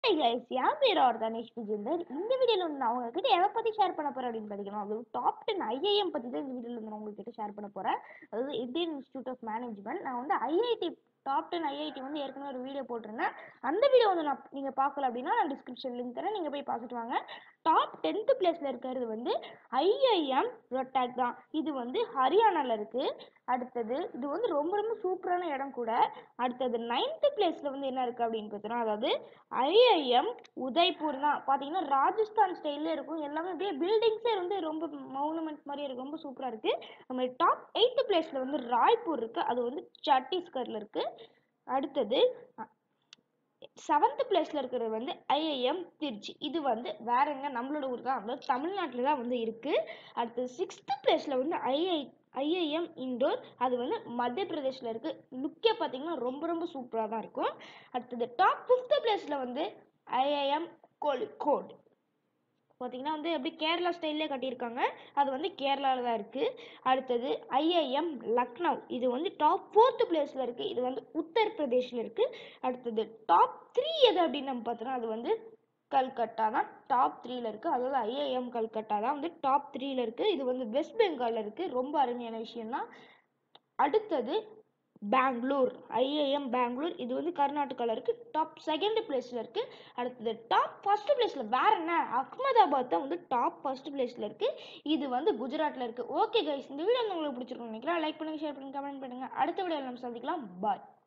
Hey guys, என் பேர் ஆர்கானிஷ் விஜேந்தர் இந்த வீடியோவில் வந்து நான் உங்ககிட்ட எதை பற்றி ஷேர் பண்ண போகிறேன் அப்படின்னு பார்த்தீங்கன்னா அது டாப் டென் ஐஐஎம் பற்றி தான் இந்த வீடியோவில் வந்து நான் உங்ககிட்ட ஷேர் பண்ண போகிறேன் அதாவது இந்தியன் இன்ஸ்டியூட் ஆஃப் மேனேஜ்மெண்ட் நான் வந்து ஐஐடி டாப் டென் ஐஐடி வந்து ஏற்கனவே ஒரு வீடியோ போட்டிருந்தேன் அந்த வீடியோ வந்து நான் நீங்கள் பார்க்கல அப்படின்னா நான் டிஸ்கிரிப்ஷன் லிங்க் தரேன் நீங்கள் போய் பார்த்துட்டு வாங்க டாப் டென்த்து பிளேஸில் இருக்கிறது வந்து ஐஐஎம் ரொட்டாக் தான் இது வந்து ஹரியானாவில் இருக்குது அடுத்தது இது வந்து ரொம்ப ரொம்ப சூப்பரான இடம் கூட அடுத்தது நைன்த்து பிளேஸில் வந்து என்ன இருக்குது அப்படின்னு பார்த்தோன்னா அதாவது ஐஐஎம் உதய்பூர் தான் பார்த்தீங்கன்னா ராஜஸ்தான் ஸ்டைலில் இருக்கும் எல்லாமே அப்படியே பில்டிங்ஸே வந்து ரொம்ப மவுனுமெண்ட் மாதிரி இருக்கு ரொம்ப சூப்பராக இருக்குது நம்ம டாப் எயித்து பிளேஸில் வந்து ராய்ப்பூர் இருக்குது அது வந்து சத்தீஸ்கரில் இருக்குது அடுத்தது செவன்த் பிளேஸில் இருக்கிறது வந்து ஐஐஎம் திருச்சி இது வந்து வேற எங்க நம்மளோட ஊர் தான் அதாவது தமிழ்நாட்டில் தான் வந்து இருக்குது அடுத்தது சிக்ஸ்த்து பிளேஸில் வந்து ஐஐ ஐஐஎம் இண்டோர் அது வந்து மத்திய பிரதேஷில் இருக்குது லுக்கே பார்த்தீங்கன்னா ரொம்ப ரொம்ப சூப்பராக தான் இருக்கும் அடுத்தது டாப் ஃபிஃப்த்து பிளேஸில் வந்து ஐஐஎம் கோழிக்கோட் பார்த்தீங்கன்னா வந்து எப்படி கேரளா ஸ்டைல்லே கட்டியிருக்காங்க அது வந்து கேரளாவில் தான் இருக்குது அடுத்தது ஐஐஎம் லக்னோ இது வந்து டாப் ஃபோர்த்து பிளேஸில் இருக்குது இது வந்து உத்தரப்பிரதேஷில் இருக்குது அடுத்தது டாப் த்ரீ எது அப்படின்னு நம்ம பார்த்தோன்னா அது வந்து கல்கட்டா தான் டாப் த்ரீல இருக்குது அதாவது ஐஐஎம் கல்கட்டா தான் வந்து டாப் த்ரீல இருக்குது இது வந்து வெஸ்ட் பெங்காலில் இருக்குது ரொம்ப அருமையான விஷயம் தான் அடுத்தது பெங்களூர் ஐஐஎம் பெங்களூர் இது வந்து கர்நாடகாவில் இருக்குது டாப் செகண்ட் பிளேஸில் இருக்குது அடுத்தது டாப் ஃபர்ஸ்ட் பிளேஸில் வேற என்ன அகமதாபாத் தான் வந்து டாப் ஃபர்ஸ்ட் பிளேஸில் இருக்குது இது வந்து குஜராத்தில் இருக்குது ஓகே கைஸ் இந்த வீடியோ வந்து உங்களுக்கு பிடிச்சிருக்கும் நினைக்கிறேன் லைக் பண்ணுங்கள் ஷேர் பண்ணுங்கள் கமெண்ட் பண்ணுங்கள் அடுத்த வீடியோவில் நம்ம சந்திக்கலாம் பாய்